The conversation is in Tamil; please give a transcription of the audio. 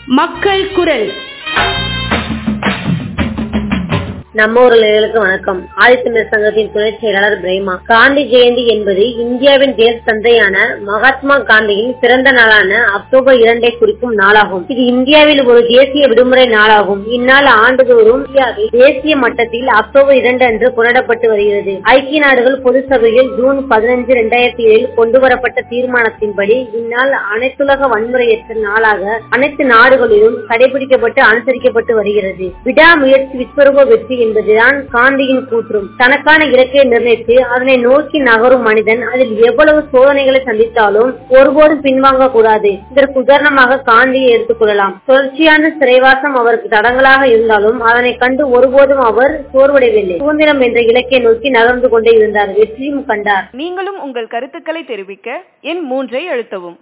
மக்கள் குரல் நம்ம ஊர்களுக்கு வணக்கம் ஆதித்தமிழர் சங்கத்தின் துணை செயலாளர் பிரேமா காந்தி ஜெயந்தி என்பது இந்தியாவின் தேச தந்தையான மகாத்மா காந்தியின் பிறந்த நாளான அக்டோபர் இரண்டை குறிக்கும் நாளாகும் இது இந்தியாவில் ஒரு தேசிய விடுமுறை நாளாகும் இந்நாள் ஆண்டுதோறும் இந்தியாவில் தேசிய மட்டத்தில் அக்டோபர் இரண்டு அன்று கொண்டாடப்பட்டு வருகிறது ஐக்கிய நாடுகள் பொது சபையில் ஜூன் பதினஞ்சு இரண்டாயிரத்தி ஏழில் கொண்டுவரப்பட்ட தீர்மானத்தின்படி இந்நாள் அனைத்துலக வன்முறையற்ற நாளாக அனைத்து நாடுகளிலும் கடைபிடிக்கப்பட்டு அனுசரிக்கப்பட்டு வருகிறது விடாமுயற்சி விஸ்வரூப வெற்றி என்பதுதான் காந்தியின் கூற்றும் தனக்கான இலக்கை நிர்ணயித்து அதனை நோக்கி நகரும் மனிதன் அதில் எவ்வளவு சோதனைகளை சந்தித்தாலும் ஒருபோதும் பின்வாங்க கூடாது இதற்கு உதாரணமாக காந்தியை எடுத்துக்கொள்ளலாம் தொடர்ச்சியான சிறைவாசம் அவருக்கு தடங்களாக இருந்தாலும் அதனை கண்டு ஒருபோதும் அவர் சோர்வடையவில்லை சுதந்திரம் என்ற இலக்கை நோக்கி நகர்ந்து கொண்டே இருந்தார் வெற்றியும் கண்டார் நீங்களும் உங்கள் கருத்துக்களை தெரிவிக்க எண் மூன்றை அழுத்தவும்